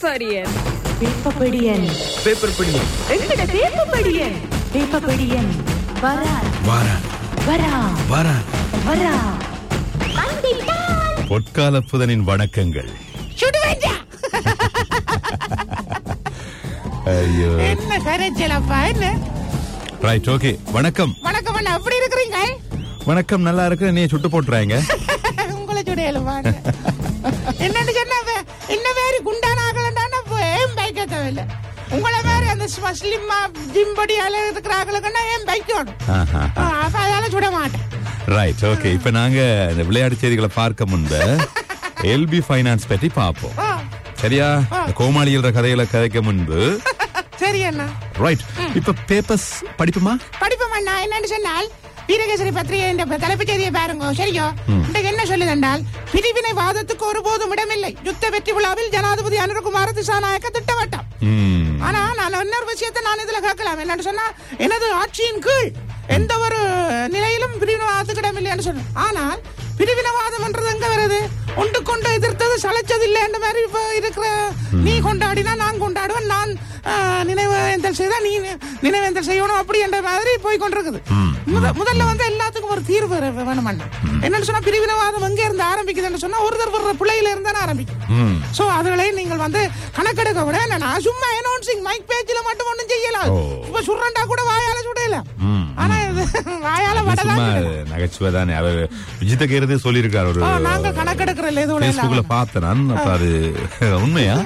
பேப்பரியன் வேப்பப்படியன் paper படி எங்கட வேப்பப்படியன் வேப்பப்படியன் வரா வாரா வரா வாரா வரா பொற்கால புதனின் வணக்கங்கள் ஐயோ என்ன கரைச்சலப்பா என்ன ரைட் ஓகே வணக்கம் வணக்கம் அண்ணா அப்படி இருக்கிறீங்க வணக்கம் நல்லா இருக்கு நீ சுட்டு போட்டுறாங்க உங்களை சுடையலுமா என்னன்னு சொன்னா வே- என்ன வேறு குண்டான ஆகலண்டானா ஏன் பைக்க தேவையில்ல உங்களை வேறு அந்த ஸ்லிம்மா ஜிம்படியால இருக்கிற ஆகலுக்குன்னா ஏன் பைக்கணும் அப்ப அதால சுட மாட்டேன் ரைட் ஓகே இப்ப நாங்க இந்த விளையாட்டு செய்திகளை பார்க்க முன்பு எல்பி ஃபைனான்ஸ் பற்றி பார்ப்போம் ஆ, சரியா இந்த கோமாளி என்ற கதைகளை கதைக்க முன்பு சரி அண்ணா ரைட் இப்ப பேப்பர்ஸ் படிப்புமா படிப்போம் அண்ணா என்னன்னு சொன்னால் வீரகேசரி பத்திரிகை என்ற தலைப்புச் செய்தியை பாருங்க சரியோ இன்றைக்கு என்ன சொல்லுது என்றால் பிரிவினை வாதத்துக்கு ஒருபோதும் இடமில்லை யுத்த வெற்றி விழாவில் ஜனாதிபதி அனுரகுமார திசாநாயக்க திட்டவட்டம் ம், ஆனா நான் இன்னொரு விஷயத்தை நான் இதுல கேட்கலாம் என்னன்னு சொன்னா எனது ஆட்சியின் கீழ் எந்த ஒரு நிலையிலும் பிரிவினவாதத்துக்கு இடமில்லைன்னு சொன்னேன் ஆனால் பிரிவினவாதம் என்றது எங்க வருது ஒன்று கொண்டு எதிர்த்தது சளைச்சது இல்லை என்ற மாதிரி இப்ப இருக்கிற நீ கொண்டாடினா நான் கொண்டாடுவேன் நான் ஆஹ், நினைவேந்தல் செய்தா நீ நி- நினைவேந்தல் செய்யணும் அப்படி என்ற மாதிரி போய் கொண்டிருக்குது முத- முதல்ல வந்து எல்லாத்துக்கும் ஒரு தீர்வு வேற- வேணும் அண்ணா. என்னன்னு சொன்னா பிரிவினவாதம் எங்க இருந்து ஆரம்பிக்குதுன்னு சொன்னா ஒருத்தர் ஒரு பிள்ளையில இருந்தானே ஆரம்பிக்கும் ம். சோ அதுகளை நீங்கள் வந்து கணக்கெடுக்க விட என்ன, நான் சும்மா அனௌன்சிங் மைக் பேஜ்ல மட்டும் ஒண்ணும் செய்யலாம் ஓ. இப்ப சுரண்டா கூட வாயால சுடலாம் ம். ஆனா இது வாயால இது வடதான் சும்மா சுடலாம். நகைச்சுவை தானே அவர் விஜித்த கேரதே சொல்லியிருக்காரு ஒரு ஆ, நாங்க கணக்கெடுக்கிற எதுவும் பேஸ்புக்ல பார்த்தேன் நான் அப்ப அது உண்மையா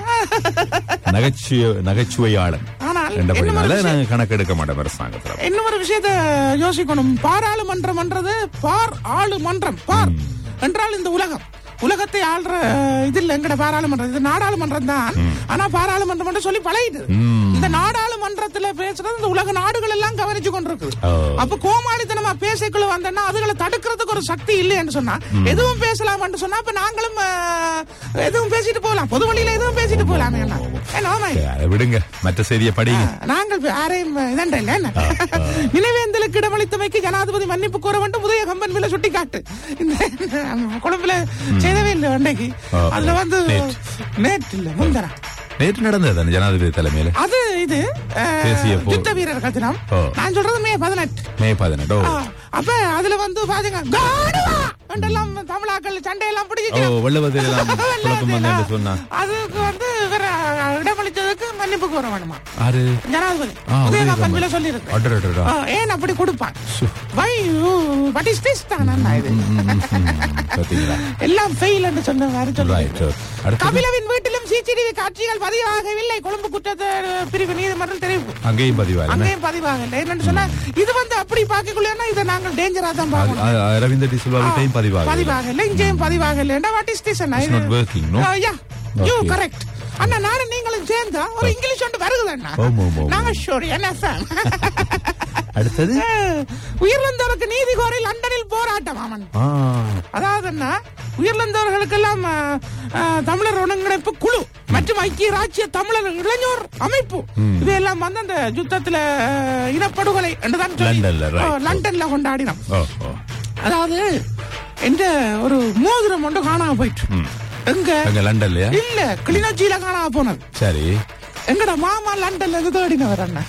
நகைச்சுவை நகைச்சுவையாளன் ஆனால் என்றபடினால இன்னொரு நாங்க கணக்கெடுக்க மாட்டோம் அரசாங்கத்துல இன்னும் ஒரு விஷயத்த யோசிக்கணும் பாராளுமன்றம் என்றது பார் ஆளுமன்றம் பார் என்றால் இந்த உலகம் உலகத்தை ஆள்ற அஹ், இது இல்ல எங்கட பாராளுமன்றம் இது நாடாளுமன்றம் தான் ஆனா பாராளுமன்றம் மட்டும் சொல்லி பழகிட்டு இந்த நாடாளுமன்றத்துல பேசுறது இந்த உலக நாடுகள் எல்லாம் கவனிச்சு கொண்டிருக்கு ஓ. அப்ப கோமாளித்தனமா பேசக்குள்ள வந்தோம்னா அதுகளை தடுக்கிறதுக்கு ஒரு சக்தி இல்லைன்னு சொன்னா எதுவும் பேசலாம்னு சொன்னா அப்ப நாங்களும் அஹ், எதுவும் பேசிட்டு போகலாம் பொது வழியில எதுவும் பேசிட்டு போகலாமே என்ன என்ன ஆமாம். சரி, அதை விடுங்க மற்ற செய்தியை படிங்க நாங்கள் யாரையும் இதண்ட இல்ல என்ன நினைவேந்தலுக்கு இடமளித்தமைக்கு ஜனாதிபதி மன்னிப்பு கோர வேண்டும் உதய கம்பன் மேல சுட்டி காட்டு இந்த இந்த கொழும்புல செய்தவே இல்லை அன்னைக்கு ஆ, அதுல வந்து நேற்று. நேற்று இல்ல முந்தரா நேற்று நடந்தது ஜனாதிபதி தலைமையில அது இது அஹ், தேசிய போர். யுத்த வீரர்கள் தினம் ஓ. நான் சொல்றது மே பதினெட்டு மே பதினெட்டு ஓ. ஆ, அப்ப அதுல வந்து பாத்தீங்க காடுவா என்றெல்லாம் தமிழாக்கள் சண்டையெல்லாம் ஓ பிடிச்சிச்சு வெள்ளவதில் எல்லாம் குழப்பம் வந்து என்று சொன்னா அதுக்கு வந்து இவர இடமளித்ததுக்கு மன்னிப்பு கோர வேணுமா ஆறு ஜனாதிபதி ஆ, உதயகாம்பன் உதயகாம்பன். மேல சொல்லியிருக்கு அடர் அடரா. ஆ, ஏன் அப்படி கொடுப்பான் வை வாட் இஸ் திஸ் தான் இது பாத்தீங்களா எல்லாம் ஃபெயில் என்று சொன்ன மாதிரி ரைட் சொல்லுவாங்க அடுத்து கபிலவின் வீட்டிலும் சிசிடிவி காட்சிகள் பதிவாகவில்லை கொழும்பு குற்றத்த பிரிவு நீதிமன்றம் தெரிவிப்பு அங்கேயும் பதிவாக அங்கேயும் பதிவாகல என்னன்னு சொன்னா இது வந்து அப்படி பார்க்கக்குள்ளேன்னா இதை நாங்கள் டேஞ்சரா தான் பார்க்கணும் அரவிந்த டிசில்வாவிட்டையும் பதிவாக பதிவாகல இங்கேயும் பதிவாகல what is this It's not working, no? Yeah you Okay. Correct அண்ணா நானும் நீங்களும் சேர்ந்தா ஒரு இங்கிலீஷ் ஒன்று வருகுது அண்ணா ஆமா, ஆமா, ஆமா. நாங்க ஷோர் என்ன fan. அடுத்தது அஹ், உயிரிழந்தவருக்கு நீதி கோரி லண்டனில் போராட்டம் ஆமன் ஆ, அதாவது என்ன உயிரிழந்தவர்களுக்கெல்லாம் அஹ், அஹ், தமிழர் ஒருங்கிணைப்பு குழு மற்றும் ஐக்கிய ராஜ்ய தமிழர் இளைஞர் அமைப்பு இதையெல்லாம் வந்து அந்த யுத்தத்துல அஹ், இனப்படுகொலை என்றுதான் சொல்லி, லண்டன்ல, right. அஹ், லண்டன்ல கொண்டாடினோம் ஓ, ஓ. அதாவது எந்த ஒரு மோதிரம் ஒன்று காணாம போயிட்டு எங்க அங்க லண்டன்லயா இல்ல கிளிநொச்சியில காணாம போனது சரி எங்கட மாமா லண்டன்ல இருந்து தேடினவர் அண்ணா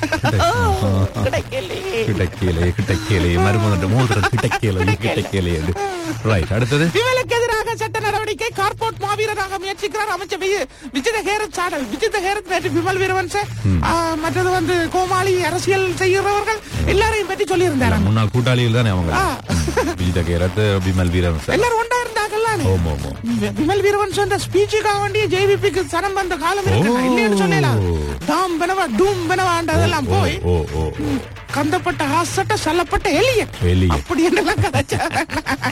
கிடைக்கலையே கிட்டக்கேலே கிட்டக்கேலே மறுமொன்று மூன்று கிட்டக்கேலே கிட்டக்கேலே ரைட் அடுத்தது இவளுக்கு எதிராக சட்ட நடவடிக்கை கார்போர்ட் மாவீரராக முயற்சிக்கிறார் அமைச்சர் வி- விஜித ஹேரத் சாடல் விஜித ஹேரத் நேற்று விமல் வீரவன்ச ஆ, மற்றது வந்து கோமாளி அரசியல் செய்கிறவர்கள் எல்லாரையும் பற்றி சொல்லியிருந்தார் அண்ணா. முன்னாள் கூட்டாளிகள் தானே அவங்க ஆ. விஜித கேரத் விமல் வீரன் சார் எல்லாரும் ஒன்றா இருந்தாங்கல்ல ஓம் ஓம் ஓம் வி- விமல் வீரவன் சொன்ன ஸ்பீச்சுக்காக வேண்டிய ஜேவிபிக்கு சனம் வந்த காலம் இருக்கு ஓ. இல்லைன்னு சொல்லலாம் தாம் பெனவா டூம் பெனவாண்டதெல்லாம் ஓ போய் ஓ ஓ கந்தப்பட்ட ஹாசட்ட சல்லப்பட்ட எலியன் எலியன். அப்படி என்னெல்லாம் கதைச்சாங்க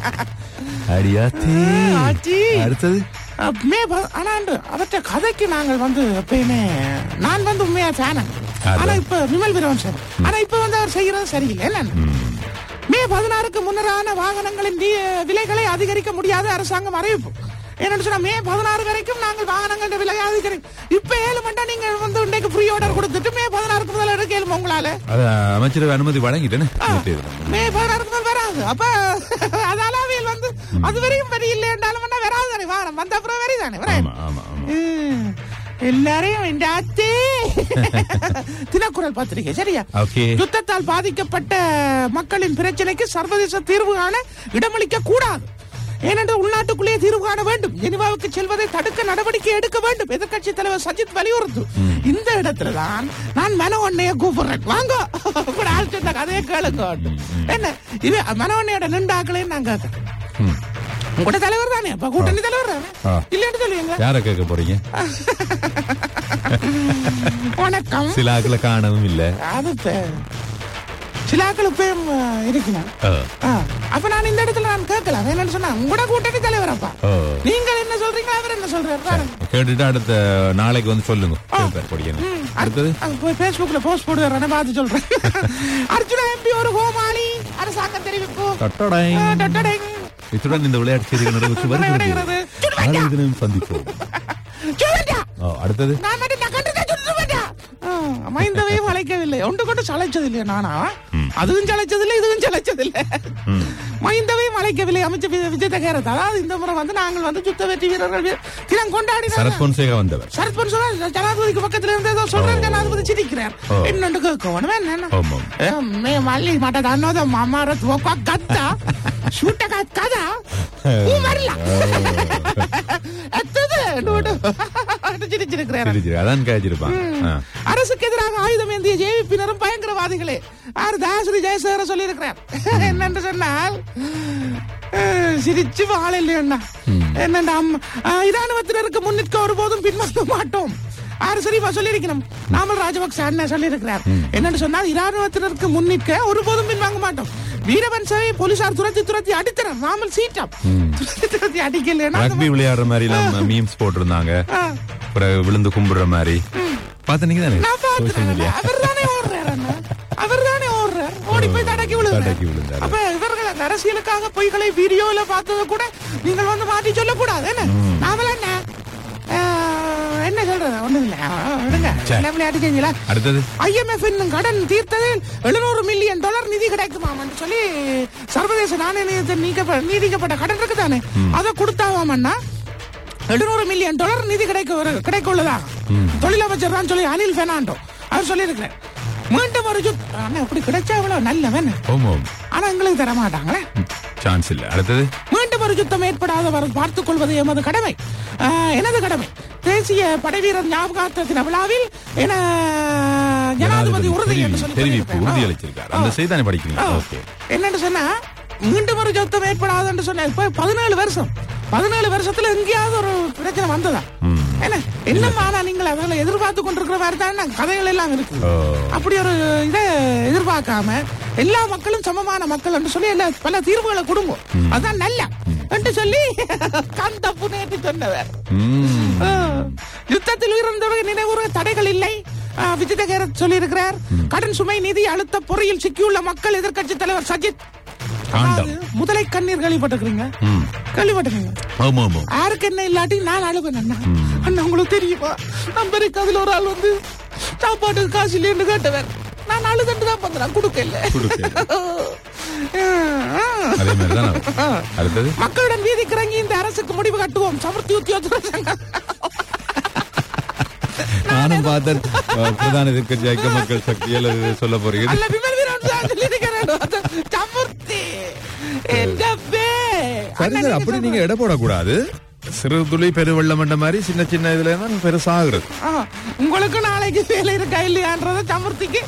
அடியாத்தி ஆச்சி. அடுத்தது அஹ் மே ப- ஆனா அந்த அவற்ற கதைக்கு நாங்கள் வந்து எப்பயுமே நான் வந்து உண்மையா ஃபேன் அதான். ஆனா இப்ப விமல் வீரவன் சார் ஆனா இப்ப வந்து அவர் செய்யறது சரியில்லை என்ன மே பதினாறுக்கு முன்னரான வாகனங்களின் வி- விலைகளை அதிகரிக்க முடியாத அரசாங்கம் அறிவிப்பு என்னன்னு சொன்னா மே பதினாறு வரைக்கும் நாங்கள் வாகனங்கள் விலை அதிகரிக்கும் இப்ப ஏழு மண்டா நீங்க வந்து இன்னைக்கு ஃப்ரீ ஆர்டர் கொடுத்துட்டு மே பதினாறுக்கு முதல்ல எடுக்க ஏழுமா உங்களால அது அமைச்சரவை அனுமதி வழங்கிட்டேன்னு நேற்று இது. மே பதினாறுக்கு மேல் வராது அப்ப அதால அவையில் வந்து அது வரையும் வரி இல்லை என்றாலும் வராது தானே வாரம் வந்த அப்புறம் வரி தானே வரேன் ஆமா ஆமா ஆமா ம். எல்லாரையும் இந்த அத்தே தினக்குரல் பத்திரிகை சரியா ஓகே யுத்தத்தால் பாதிக்கப்பட்ட மக்களின் பிரச்சனைக்கு சர்வதேச தீர்வு காண இடமளிக்க கூடாது ஏனென்றால் உள்நாட்டுக்குள்ளே தீர்வு காண வேண்டும் ஜெனிவாவுக்கு செல்வதை தடுக்க நடவடிக்கை எடுக்க வேண்டும் எதிர்க்கட்சி தலைவர் சஜித் வலியுறுத்து இந்த இடத்துல தான் நான் மனவண்ணைய கூப்பிடுறேன் வாங்க கூட ஆள் சொன்ன கதையை கேளுங்க என்ன இது மனவண்ணையோட நின்றாக்களே நான் கேட்கறேன் ம். உங்களோட தலைவர் தானே அப்ப கூட்டணி தலைவர் தானே ஆ. இல்லன்னு சொல்லுவீங்க யார கேட்க போறீங்க வணக்கம் சில ஆக்களை காணவும் இல்ல அது பே- சில ஆக்கள் இப்பயும் இருக்கலாம் ஆ. ஆ, அப்ப நான் இந்த இடத்துல நான் கேட்கலாம் என்னன்னு சொன்னா உங்களோட கூட்டணி தலைவர் அப்பா ஓ. நீங்கள் என்ன சொல்றீங்க அவர் என்ன சொல்றாரு பாருங்க கேட்டுட்டு அடுத்த நாளைக்கு வந்து சொல்லுங்க பேப்பர் படிக்கணும் அடுத்தது அது போய் பேஸ்புக்ல போஸ்ட் போடுறேன் பார்த்து சொல்றேன் அர்ஜுனா எம்பி ஒரு கோமாளி அரசாங்கம் தெரிவிப்பு டட்டடாய். ஆ, டட்டடங். இத்துடன் இந்த விளையாட்டு செய்திகள் நிறைவுக்கு நிறைவடைகிறது. வருகிறது நாளை தினம் சந்திப்போம் சொல்லுடா. ஓ, அடுத்தது நான் மட்டும் நான் கண்டுதான் சொல்லிட்டு போயிட்டா. ஆ, மைந்தவையும் அழைக்கவில்லை ஒன்று கொண்டு சளைச்சதில்லை நானா அதுவும் சளைச்சதில்லை இதுவும் சளைச்சதில்லை மைந்தவையும் அழைக்கவில்லை அமைச்சர் வி- விஜய் தகரத் அதாவது இந்த முறை வந்து நாங்கள் வந்து சுத்த வெற்றி வீரர்கள் வி- தினம் கொண்டாடினாங்க சரத் பொன்சேகா வந்தவர் சரத் பொன்சேகா ஜனாதிபதிக்கு பக்கத்துல இருந்து ஏதோ சொல்றாரு ஜனாதிபதி சிரிக்கிறார் ஓ. என்னண்டு கேட்கணும் என்ன ஆமாம் ఏ, మే మళ్ళీ మాట దాన్నోదో మా అమ్మ ఒక గద్ద షూట కదా మరలా ఎత్తது நோடு சிரிச்சிருக்கிறார் சரி சரி அதான் கேச்சிருப்பாங்க ஆ. அரசுக்கு எதிராக ஆயுதம் ஏந்திய ஜேவிப்பினரும் பயங்கரவாதிகளே ஆர் தாசரி ஜெயசேகர சொல்லியிருக்கிறார் என்னென்று சொன்னால் அஹ், சிரிச்சு வாழ இல்லையண்ணா என்னண்டா அம்மா, அஹ், இராணுவத்தினருக்கு முன்னிற்க ஒருபோதும் பின்வாங்க மாட்டோம் ஆறு சரிவா சொல்லியிருக்கணும் நாமல் ராஜபக்ச அண்ணன் சொல்லியிருக்கிறார் என்னன்னு சொன்னால் இராணுவத்தினருக்கு முன்னிற்க ஒருபோதும் பின்வாங்க மாட்டோம் வீரவன்சவை போலீசார் துரத்தி துரத்தி அடித்தனர் நாமல் சீட்டம் துரத்தி துரத்தி அடிக்கலைன்னா ரக்பி விளையாடுற மாதிரி எல்லாம் மீம்ஸ் போட்டிருந்தாங்க பிறகு விழுந்து கும்பிடுற மாதிரி பார்த்து நீங்க தானே நான் சோசியல் பாத்துறேன் மீடியா அவர் தானே ஓடுறாரு அண்ணா அவர் தானே ஓடுறார் ஓடி போய் தடக்கி தடக்கி விழுந்தார் விழுந்தாரு. அப்ப இவர்கள் அந்த அரசியலுக்காக பொய்களை வீடியோல பார்த்தது கூட நீங்கள் வந்து மாற்றி சொல்லக்கூடாது என்ன நாமல என்ன ஆஹ், என்ன சொல்றது ஒண்ணும் இல்ல ஆஹ், விடுங்க சரி. என்ன விளையாட்டு செஞ்சீங்களா அடுத்தது ஐஎம்எஃப் என்னும் கடன் தீர்த்ததில் எழுநூறு மில்லியன் டாலர் நிதி கிடைக்குமாம் என்று சொல்லி சர்வதேச நாணய நிதியத்தில் நீக்கப்ப நீடிக்கப்பட்ட கடன் இருக்குதானே அதை கொடுத்தாவாமன்னா எழுநூறு மில்லியன் டாலர் நிதி கிடைக்க ஒரு- கிடைக்க உள்ளதா தொழிலமைச்சர் தான் சொல்லி அனில் பெர்னாண்டோ அவர் சொல்லியிருக்கிறார் மீண்டும் ஒரு சுத் ஆனா இப்படி கிடைச்சா அவ்வளவு நல்லவன் ஓம் ஓம் ஆனா எங்களுக்கு தர மாட்டாங்களே சான்ஸ் இல்ல அடுத்தது மீண்டும் ஒரு யுத்தம் ஏற்படாதவர் பார்த்துக் கொள்வது எமது கடமை ஆஹ், எனது கடமை தேசிய படைவீரர் ஞாபகார்த்த தின விழாவில் என ஜனாதிபதி உறுதி என்று சொல்லி தெரிவிப்பு சொல்லியிருக்கிறார். உறுதி அளிச்சிருக்காரு அந்த செய்தி தானே படிக்கிறீங்க ஆ. ஓகே என்னன்னு சொன்னா மீண்டும் ஒரு யுத்தம் ஏற்படாது என்று சொன்ன இப்ப பதினேழு வருஷம் பதினேழு வருஷத்துல எங்கேயாவது ஒரு பிரச்சனை வந்ததா என்ன என்னம்மா ஆனா நீங்கள் அதில் எதிர்பார்த்து கொண்டிருக்கிற மாதிரி தான் கதைகள் எல்லாம் இருக்கு ஓ. அப்படி ஒரு இதை எதிர்பார்க்காம எல்லா மக்களும் சமமான மக்கள் என்று சொல்லி எல்லா பல தீர்வுகளை கொடுங்க அதான் நல்ல என்று சொல்லி கந்த புனேட்டு சொன்னவர் ம். ஆ. யுத்தத்தில் உயிரிழந்தவர்கள் நினைவுற தடைகள் இல்லை ஆ, விஜித கேரத் சொல்லியிருக்கிறார் கடன் சுமை நிதி அழுத்த பொறியில் சிக்கியுள்ள மக்கள் எதிர்க்கட்சி தலைவர் சஜித் காண்டம். அதாவது முதலை கண்ணீர் கேள்விப்பட்டிருக்கீங்க ம். கேள்விப்பட்டிருக்கீங்க ஆமா ஆமா யாருக்கு என்ன இல்லாட்டி நான் அழுவேன் அண்ணா அண்ணா உங்களுக்கு தெரியுமா நம்பருக்கு அதுல ஒரு ஆள் வந்து சாப்பாட்டுக்கு காசு இல்லைன்னு கேட்டவர் நான் அழுதுட்டு தான் பண்றேன் கொடுக்கல கொடுக்கல. அதே மாதிரி தான் அடுத்தது மக்களிடம் வீதிக்கு இறங்கி இந்த அரசுக்கு முடிவு கட்டுவோம் சமர்த்தி உத்தியோக சங்கம் நானும் பார்த்தேன் அஹ், பிரதான எதிர்க்கட்சி ஐக்கிய மக்கள் சக்தி அல்லது சொல்ல போறீங்க அல்ல விமல் வீரன் தான் சொல்லியிருக்கிறேன் சமர்த்தி என்ற பே சரி சார் அப்படி நீங்க எடை போடக்கூடாது சிறு துளி பெருவெள்ளம் என்ற மாதிரி சின்ன சின்ன இதுல தான் பெருசாகிறது ஆ, உங்களுக்கு நாளைக்கு வேலை இருக்கா இல்லையான்றத சமர்த்திக்கு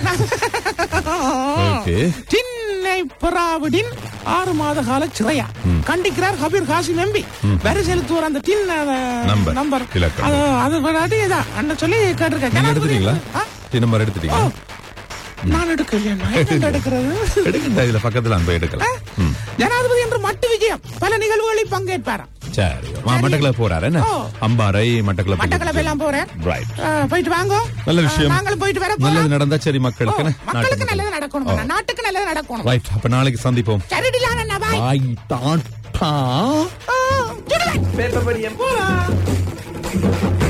ஓகே. சின்னை புறாவிடின் ஆறு மாத கால சிறையா கண்டிக்கிறார் ஹபீர் காசிம் எம்பி வரி செலுத்துவார் அந்த டின் நம்பர். நம்பர் இலக்கம். அது அது விளையாட்டு இதான் அண்ணன் சொல்லி கேட்டிருக்கேன் நீங்க ஜனாதிபதி- எடுத்துட்டீங்களா ஆ, டி நம்பர் எடுத்துட்டீங்களா நான் எடுக்கலையா நான் எங்க எடுக்கிறது எடுக்கண்டா இதுல பக்கத்துல அன்பை எடுக்கலாம் ம். ஜனாதிபதி என்று மட்டு விஜயம் பல நிகழ்வுகளில் பங்கேற்பாராம் சரி மா, மட்டக்களப்பு போறாரு என்ன ஓ. அம்பாறை மட்டக்களப்பு மட்டக்களப்பு எல்லாம் போறேன் ரைட் ஆ, போயிட்டு வாங்க நல்ல விஷயம். ஆ, நாங்களும் போயிட்டு வர நல்லது போறோம். நடந்தா சரி ஓ, மக்களுக்கு என்ன? மக்களுக்கு நாட்டு நல்லது மக்களுக்கு. நடக்கணும் நாட்டுக்கு நல்லது நடக்கணும் ரைட் அப்ப நாளைக்கு சந்திப்போம் சரிடிலான பாய் பாய் டாட்டா பேப்பர் படியம் போலாம்